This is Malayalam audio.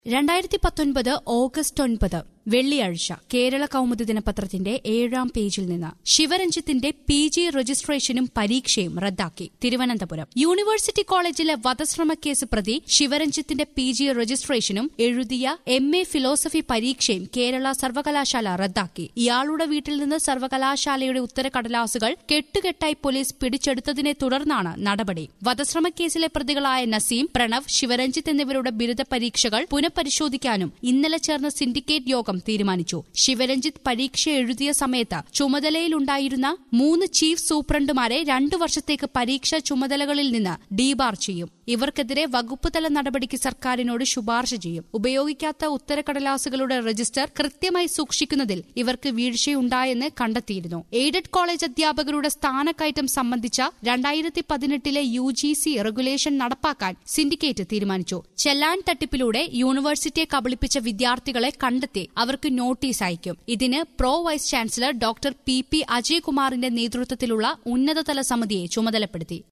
രണ്ടായിരത്തി പത്തൊൻപത് ഓഗസ്റ്റ് ഒൻപത് വെള്ളിയാഴ്ച കേരള കൌമുദി ദിനപത്രത്തിന്റെ ഏഴാം പേജിൽ നിന്ന് ശിവരഞ്ജിത്തിന്റെ പി ജി രജിസ്ട്രേഷനും പരീക്ഷയും റദ്ദാക്കി തിരുവനന്തപുരം യൂണിവേഴ്സിറ്റി കോളേജിലെ വധശ്രമ കേസ് പ്രതി ശിവരഞ്ജിത്തിന്റെ പി ജി രജിസ്ട്രേഷനും എഴുതിയ എം എ ഫിലോസഫി പരീക്ഷയും കേരള സർവകലാശാല റദ്ദാക്കി ഇയാളുടെ വീട്ടിൽ നിന്ന് സർവകലാശാലയുടെ ഉത്തരക്കടലാസുകൾ കെട്ടുകെട്ടായി പോലീസ് പിടിച്ചെടുത്തതിനെ തുടർന്നാണ് നടപടി വധശ്രമക്കേസിലെ പ്രതികളായ നസീം പ്രണവ് ശിവരഞ്ജിത്ത് എന്നിവരുടെ ബിരുദ പരീക്ഷകൾ പുനഃപരിശോധിക്കാനും ഇന്നലെ ചേർന്ന സിൻഡിക്കേറ്റ് യോഗം തീരുമാനിച്ചു ശിവരഞ്ജിത്ത് പരീക്ഷ എഴുതിയ സമയത്ത് ചുമതലയിലുണ്ടായിരുന്ന മൂന്ന് ചീഫ് സൂപ്രണ്ടുമാരെ രണ്ടു വർഷത്തേക്ക് പരീക്ഷാ ചുമതലകളിൽ നിന്ന് ഡീബാർ ചെയ്യും ഇവർക്കെതിരെ വകുപ്പുതല നടപടിക്ക് സർക്കാരിനോട് ശുപാർശ ചെയ്യും ഉപയോഗിക്കാത്ത ഉത്തരക്കടലാസുകളുടെ രജിസ്റ്റർ കൃത്യമായി സൂക്ഷിക്കുന്നതിൽ ഇവർക്ക് വീഴ്ചയുണ്ടായെന്ന് കണ്ടെത്തിയിരുന്നു എയ്ഡഡ് കോളേജ് അധ്യാപകരുടെ സ്ഥാനക്കയറ്റം സംബന്ധിച്ച രണ്ടായിരത്തി പതിനെട്ടിലെ യു ജി സി റെഗുലേഷൻ നടപ്പാക്കാൻ സിൻഡിക്കേറ്റ് തീരുമാനിച്ചു ചെല്ലാൻ തട്ടിപ്പിലൂടെ യൂണിവേഴ്സിറ്റിയെ കബളിപ്പിച്ച വിദ്യാർത്ഥികളെ കണ്ടെത്തി അവർക്ക് നോട്ടീസ് അയക്കും ഇതിന് pro vice chancellor doctor P P അജയ്കുമാറിന്റെ നേതൃത്വത്തിലുള്ള ഉന്നതതല സമിതിയെ ചുമതലപ്പെടുത്തി